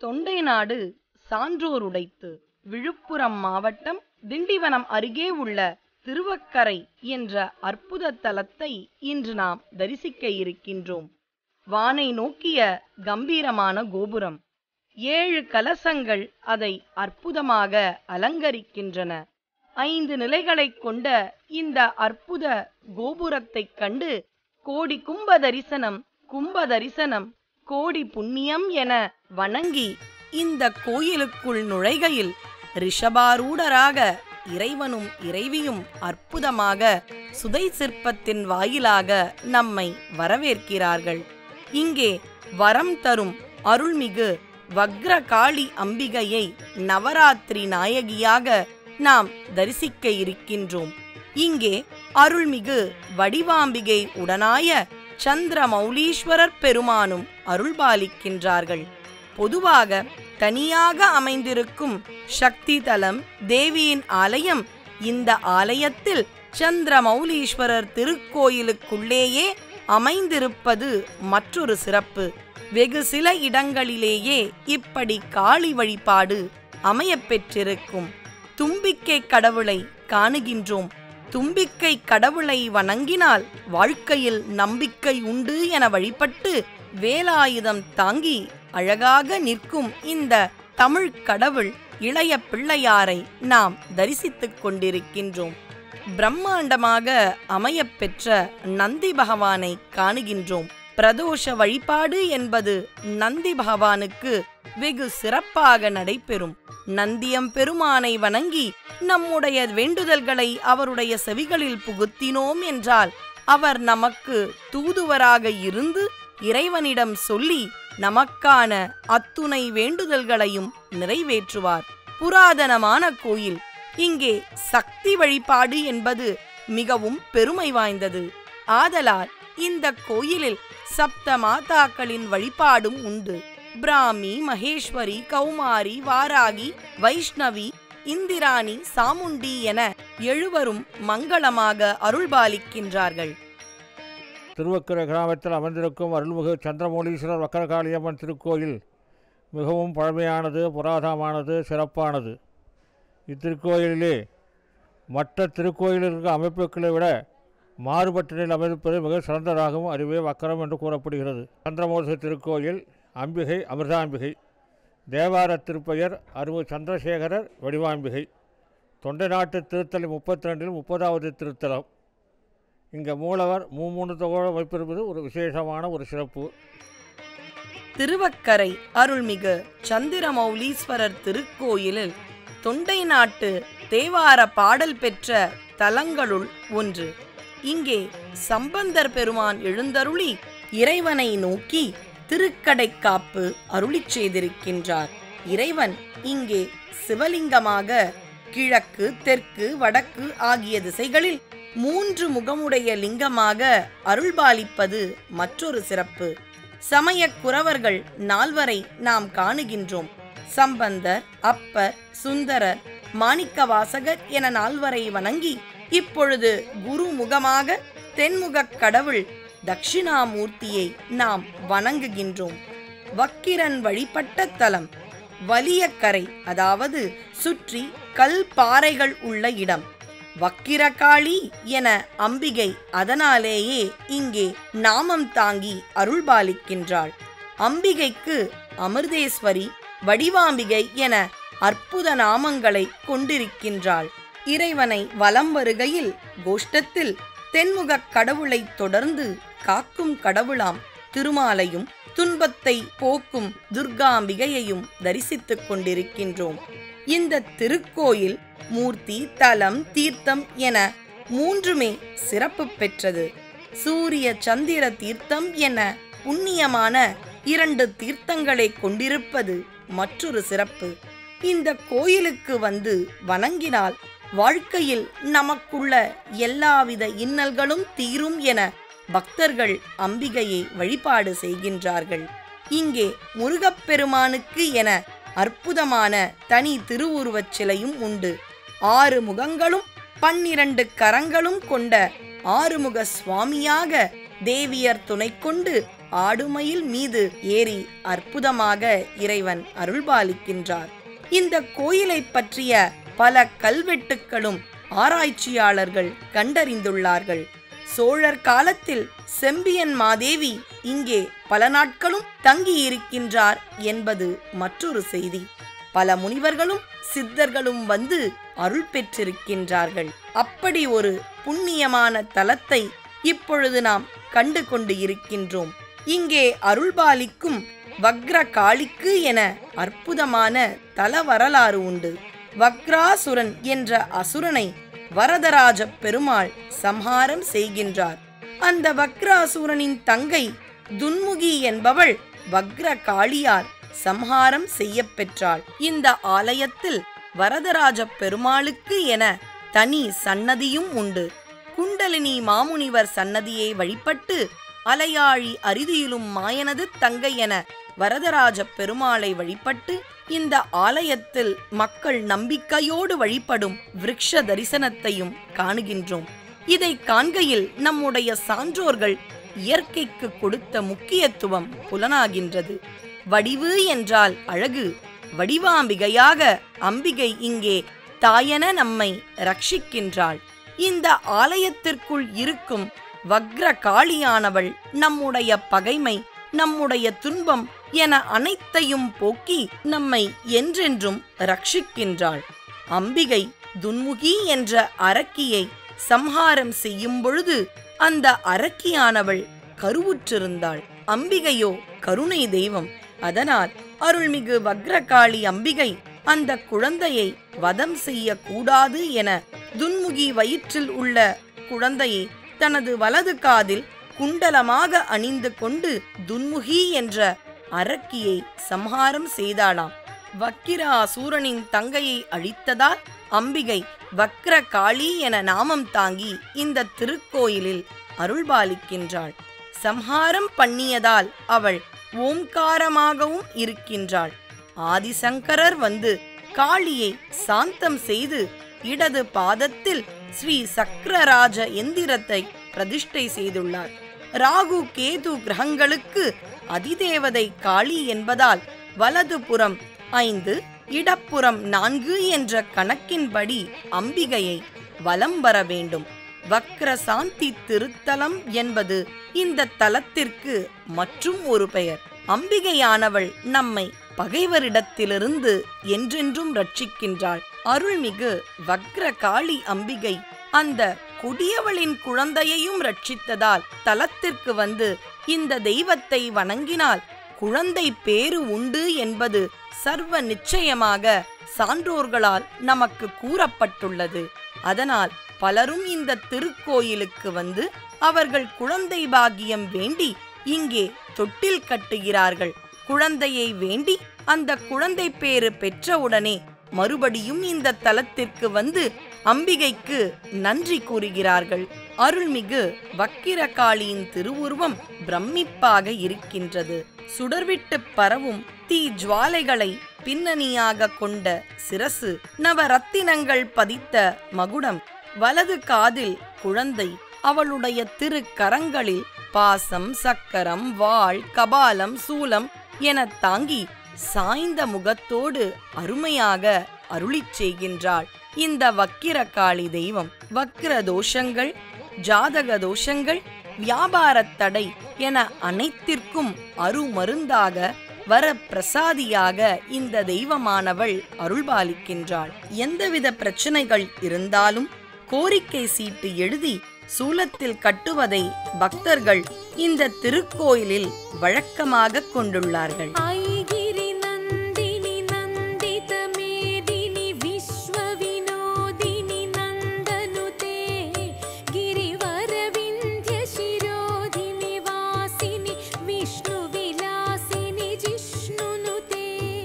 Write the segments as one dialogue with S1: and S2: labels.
S1: தொண்டை நாடு சான்றோருடைத்து விழுப்புரம் மாவட்டம் திண்டிவனம் அருகே உள்ள திருவக்கரை என்ற அற்புத தலத்தை இன்று நாம் தரிசிக்க இருக்கின்றோம் வானை நோக்கிய கம்பீரமான கோபுரம் ஏழு கலசங்கள் அதை அற்புதமாக அலங்கரிக்கின்றன ஐந்து நிலைகளைக் கொண்ட இந்த அற்புத கோபுரத்தைக் கண்டு கோடி கும்ப தரிசனம் கும்ப தரிசனம் கோடி புண்ணியம் என வணங்கி இந்த கோயிலுக்குள் நுழைகையில் ரிஷபாரூடராக இறைவனும் இறைவியும் அற்புதமாக சுதை சிற்பத்தின் வாயிலாக நம்மை வரவேற்கிறார்கள் இங்கே வரம் தரும் அருள்மிகு வக்ரகாளி அம்பிகையை நவராத்திரி நாயகியாக நாம் தரிசிக்க இருக்கின்றோம் இங்கே அருள்மிகு வடிவாம்பிகை உடனாய சந்திரமௌலீஸ்வரர் பெருமானும் அருள்பாலிக்கின்றார்கள் பொதுவாக தனியாக அமைந்திருக்கும் சக்தி தலம் தேவியின் ஆலயம் இந்த ஆலயத்தில் சந்திரமௌலீஸ்வரர் திருக்கோயிலுக்குள்ளேயே அமைந்திருப்பது மற்றொரு சிறப்பு வெகு சில இடங்களிலேயே இப்படி காளி வழிபாடு அமையப் பெற்றிருக்கும் தும்பிக்கை கடவுளை காணுகின்றோம் தும்பிக்கை கடவுளை வணங்கினால் வாழ்க்கையில் நம்பிக்கை உண்டு என வழிபட்டு வேலாயுதம் தாங்கி அழகாக நிற்கும் இந்த தமிழ் கடவுள் இளைய பிள்ளையாரை நாம் தரிசித்துக் கொண்டிருக்கின்றோம் பிரம்மாண்டமாக அமையப்பெற்ற நந்தி பகவானை காணுகின்றோம் பிரதோஷ வழிபாடு என்பது நந்தி பகவானுக்கு வெகு சிறப்பாக நடைபெறும் நந்தியம் பெருமானை வணங்கி நம்முடைய வேண்டுதல்களை அவருடைய செவிகளில் புகுத்தினோம் என்றால் அவர் நமக்கு தூதுவராக இருந்து இறைவனிடம் சொல்லி நமக்கான அத்துணை வேண்டுதல்களையும் நிறைவேற்றுவார் புராதனமான கோயில் இங்கே சக்தி வழிபாடு என்பது மிகவும் பெருமை வாய்ந்தது ஆதலால் இந்த கோயிலில் சப்த மாதாக்களின் வழிபாடும் உண்டு பிராமி மகேஸ்வரி கௌமாரி வாராகி வைஷ்ணவி இந்திராணி சாமுண்டி என எழுவரும் மங்களமாக அருள்பாலிக்கின்றார்கள்
S2: திருவக்கரை கிராமத்தில் அமைந்திருக்கும் அருள்மிகு சந்திரமௌலீஸ்வரர் வக்கரகாளியம்மன் திருக்கோயில் மிகவும் பழமையானது புராதனமானது சிறப்பானது இத்திருக்கோயிலிலே மற்ற திருக்கோயிலுக்கு அமைப்புகளை விட மாறுபட்ட நிலையில் அமைந்திருப்பது மிக சிறந்ததாகவும் அதுவே வக்கரம் என்று கூறப்படுகிறது சந்திரமௌலீஸ்வரர் திருக்கோயில் அம்பிகை அமிர்தாம்பிகை தேவார திருப்பெயர் அருவு சந்திரசேகரர் வடிவாம்பிகை தொண்டை நாட்டு திருத்தலை முப்பத்தி ரெண்டில் முப்பதாவது திருத்தலம் இங்கே மூலவர் மூமூணத்தோடு வைப்பிருப்பது ஒரு விசேஷமான ஒரு சிறப்பு
S1: திருவக்கரை அருள்மிகு சந்திரமௌலீஸ்வரர் திருக்கோயிலில் தொண்டை நாட்டு தேவார பாடல் பெற்ற தலங்களுள் ஒன்று இங்கே சம்பந்தர் பெருமான் எழுந்தருளி இறைவனை நோக்கி திருக்கடைக்காப்பு அருளிச் செய்திருக்கின்றார் இறைவன் இங்கே சிவலிங்கமாக கிழக்கு தெற்கு வடக்கு ஆகிய திசைகளில் மூன்று முகமுடைய லிங்கமாக அருள்பாலிப்பது மற்றொரு சிறப்பு சமய குறவர்கள் நால்வரை நாம் காணுகின்றோம் சம்பந்தர் அப்பர் சுந்தரர் மாணிக்கவாசகர் என நால்வரை வணங்கி இப்பொழுது குரு முகமாக தென்முகக் கடவுள் தட்சிணாமூர்த்தியை நாம் வணங்குகின்றோம் வக்கிரன் வழிபட்ட தலம் வலியக்கரை அதாவது சுற்றி கல் பாறைகள் உள்ள இடம் வக்கிரகாளி என அம்பிகை அதனாலேயே இங்கே நாமம் தாங்கி அருள்பாலிக்கின்றாள் அம்பிகைக்கு அமிர்தேஸ்வரி வடிவாம்பிகை என அற்புத நாமங்களை கொண்டிருக்கின்றாள் இறைவனை வலம் வருகையில் கோஷ்டத்தில் தென்முகக் கடவுளைத் தொடர்ந்து காக்கும் கடவுளாம் திருமாலையும் துன்பத்தை போக்கும் துர்காம்பிகையையும் தரிசித்துக் கொண்டிருக்கின்றோம் இந்த திருக்கோயில் மூர்த்தி தலம் தீர்த்தம் என மூன்றுமே சிறப்பு பெற்றது சூரிய சந்திர தீர்த்தம் என புண்ணியமான இரண்டு தீர்த்தங்களை கொண்டிருப்பது மற்றொரு சிறப்பு இந்த கோயிலுக்கு வந்து வணங்கினால் வாழ்க்கையில் நமக்குள்ள எல்லாவித இன்னல்களும் தீரும் என பக்தர்கள் அம்பிகையை வழிபாடு செய்கின்றார்கள் இங்கே முருகப்பெருமானுக்கு என அற்புதமான தனி திருவுருவச் சிலையும் உண்டு ஆறு முகங்களும் பன்னிரண்டு கரங்களும் கொண்ட ஆறுமுக சுவாமியாக தேவியர் துணை கொண்டு ஆடுமயில் மீது ஏறி அற்புதமாக இறைவன் அருள்பாலிக்கின்றார் இந்த கோயிலைப் பற்றிய பல கல்வெட்டுக்களும் ஆராய்ச்சியாளர்கள் கண்டறிந்துள்ளார்கள் சோழர் காலத்தில் செம்பியன் மாதேவி இங்கே பல நாட்களும் தங்கியிருக்கின்றார் என்பது மற்றொரு செய்தி பல முனிவர்களும் சித்தர்களும் வந்து அருள் பெற்றிருக்கின்றார்கள் அப்படி ஒரு புண்ணியமான தலத்தை இப்பொழுது நாம் கண்டு கொண்டு இருக்கின்றோம் இங்கே அருள்பாலிக்கும் வக்ர காளிக்கு என அற்புதமான தல வரலாறு உண்டு வக்ராசுரன் என்ற அசுரனை வரதராஜ பெருமாள் சம்ஹாரம் செய்கின்றார் அந்த வக்ராசுரனின் தங்கை துன்முகி என்பவள் வக்ர காளியார் சம்ஹாரம் செய்யப் பெற்றாள் இந்த ஆலயத்தில் வரதராஜ பெருமாளுக்கு என தனி சன்னதியும் உண்டு குண்டலினி மாமுனிவர் சன்னதியை வழிபட்டு அலையாழி அரிதியிலும் மாயனது தங்கை என வரதராஜ பெருமாளை வழிபட்டு இந்த ஆலயத்தில் மக்கள் நம்பிக்கையோடு வழிபடும் விருக்ஷ தரிசனத்தையும் காணுகின்றோம் இதை காண்கையில் நம்முடைய சான்றோர்கள் இயற்கைக்கு கொடுத்த முக்கியத்துவம் புலனாகின்றது வடிவு என்றால் அழகு வடிவாம்பிகையாக அம்பிகை இங்கே தாயென நம்மை ரட்சிக்கின்றாள் இந்த ஆலயத்திற்குள் இருக்கும் வக்ர காளியானவள் நம்முடைய பகைமை நம்முடைய துன்பம் என அனைத்தையும் போக்கி நம்மை என்றென்றும் ரட்சிக்கின்றாள் அம்பிகை துன்முகி என்ற அரக்கியை சம்ஹாரம் செய்யும் பொழுது அந்த அரக்கியானவள் கருவுற்றிருந்தாள் அம்பிகையோ கருணை தெய்வம் அதனால் அருள்மிகு வக்ரகாளி அம்பிகை அந்த குழந்தையை வதம் செய்யக்கூடாது என துன்முகி வயிற்றில் உள்ள குழந்தையை தனது வலது காதில் குண்டலமாக அணிந்து கொண்டு துன்முகி என்ற அரக்கியை சம்ஹாரம் செய்தாளாம் வக்கிராசூரனின் தங்கையை அழித்ததால் அம்பிகை வக்ர காளி என நாமம் தாங்கி இந்த திருக்கோயிலில் அருள்பாலிக்கின்றாள் சம்ஹாரம் பண்ணியதால் அவள் ஓம்காரமாகவும் இருக்கின்றாள் ஆதிசங்கரர் வந்து காளியை சாந்தம் செய்து இடது பாதத்தில் ஸ்ரீ சக்கரராஜ எந்திரத்தை பிரதிஷ்டை செய்துள்ளார் ராகு கேது கிரகங்களுக்கு அதிதேவதை காளி என்பதால் வலது புறம் ஐந்து இடப்புறம் நான்கு என்ற கணக்கின்படி அம்பிகையை வலம் வர வேண்டும் வக்ர சாந்தி திருத்தலம் என்பது இந்த தலத்திற்கு மற்றும் ஒரு பெயர் அம்பிகையானவள் நம்மை பகைவரிடத்திலிருந்து என்றென்றும் ரட்சிக்கின்றாள் அருள்மிகு வக்ர காளி அம்பிகை அந்த கொடியவளின் குழந்தையையும் ரட்சித்ததால் தலத்திற்கு வந்து இந்த தெய்வத்தை வணங்கினால் குழந்தை பேறு உண்டு என்பது சர்வ நிச்சயமாக சான்றோர்களால் நமக்கு கூறப்பட்டுள்ளது அதனால் பலரும் இந்த திருக்கோயிலுக்கு வந்து அவர்கள் குழந்தை பாக்கியம் வேண்டி இங்கே தொட்டில் கட்டுகிறார்கள் குழந்தையை வேண்டி அந்த குழந்தை பேறு பெற்றவுடனே மறுபடியும் இந்த தலத்திற்கு வந்து அம்பிகைக்கு நன்றி கூறுகிறார்கள் அருள்மிகு வக்கிரகாளியின் திருவுருவம் பிரமிப்பாக இருக்கின்றது சுடர்விட்டு பரவும் தீ ஜுவாலைகளை பின்னணியாக கொண்ட சிரசு நவரத்தினங்கள் பதித்த மகுடம் வலது காதில் குழந்தை அவளுடைய திரு கரங்களில் பாசம் சக்கரம் வாள் கபாலம் சூலம் என தாங்கி சாய்ந்த முகத்தோடு அருமையாக அருளிச் செய்கின்றாள் இந்த வக்கிரகாளி தெய்வம் வக்கிர தோஷங்கள் ஜாதக தோஷங்கள் வியாபாரத் தடை என அனைத்திற்கும் அருமருந்தாக வர பிரசாதியாக இந்த தெய்வமானவள் அருள்பாலிக்கின்றாள் எந்தவித பிரச்சனைகள் இருந்தாலும் கோரிக்கை சீட்டு எழுதி சூலத்தில் கட்டுவதை பக்தர்கள் இந்த திருக்கோயிலில் வழக்கமாக கொண்டுள்ளார்கள்
S3: ऐगिरि नन्दिनि नन्दित मेदिनि विश्वविनोदिनि नन्दनुते गिरिवरविन्ध्य शिरोधिनि वासिनि विष्णुविलासिनि जिष्णुनुते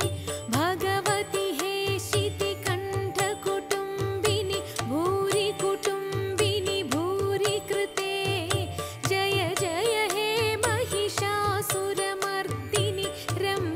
S3: भगवति हेशिति कण्ठकुटुम्बिनि भूरि कुटुम्बिनि भूरि कृते जय जय हे महिषासुरमर्दिनि रम्य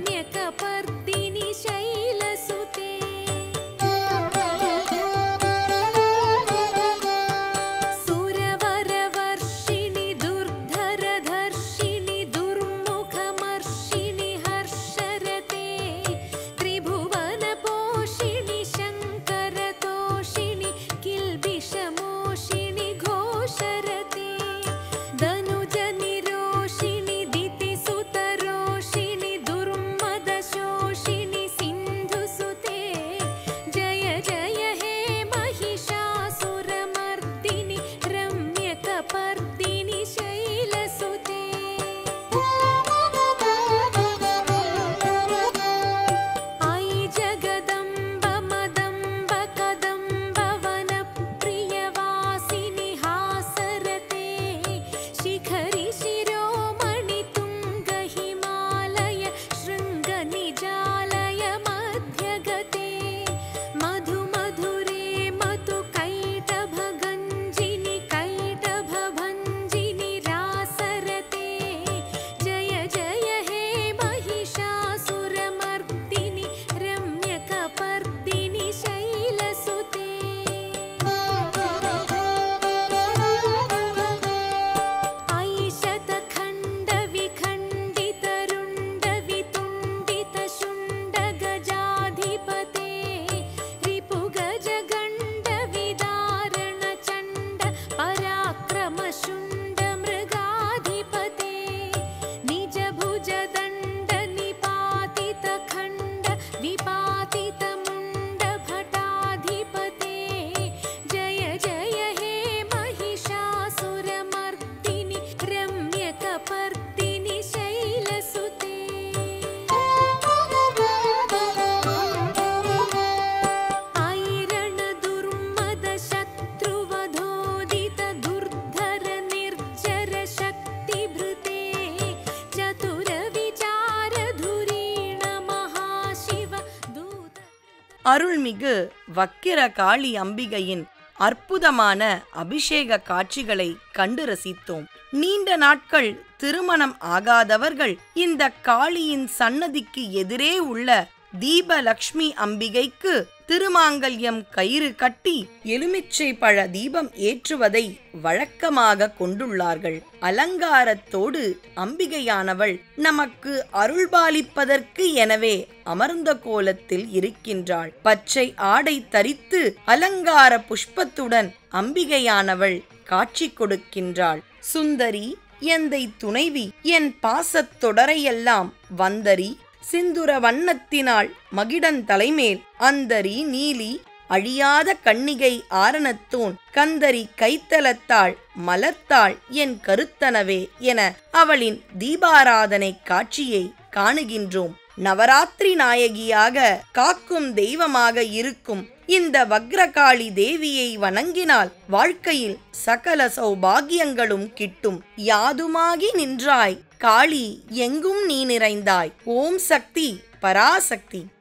S1: அருள்மிகு வக்கிர காளி அம்பிகையின் அற்புதமான அபிஷேக காட்சிகளை கண்டு ரசித்தோம் நீண்ட நாட்கள் திருமணம் ஆகாதவர்கள் இந்த காளியின் சன்னதிக்கு எதிரே உள்ள தீபலக்ஷ்மி அம்பிகைக்கு திருமாங்கல்யம் கயிறு கட்டி எலுமிச்சை பழ தீபம் ஏற்றுவதை வழக்கமாக கொண்டுள்ளார்கள் அலங்காரத்தோடு அம்பிகையானவள் நமக்கு அருள்பாலிப்பதற்கு எனவே அமர்ந்த கோலத்தில் இருக்கின்றாள் பச்சை ஆடை தரித்து அலங்கார புஷ்பத்துடன் அம்பிகையானவள் காட்சி கொடுக்கின்றாள் சுந்தரி எந்தை துணைவி என் பாசத் தொடரையெல்லாம் வந்தரி சிந்துர வண்ணத்தினாள் மகிடன் தலைமேல் அந்தரி நீலி அழியாத கண்ணிகை ஆரணத்தோன் கந்தரி கைத்தலத்தாள் மலர்த்தாள் என் கருத்தனவே என அவளின் தீபாராதனை காட்சியை காணுகின்றோம் நவராத்திரி நாயகியாக காக்கும் தெய்வமாக இருக்கும் இந்த வக்ரகாளி தேவியை வணங்கினால் வாழ்க்கையில் சகல சௌபாகியங்களும் கிட்டும் யாதுமாகி நின்றாய் காளி எங்கும் நீ நிறைந்தாய் ஓம் சக்தி பராசக்தி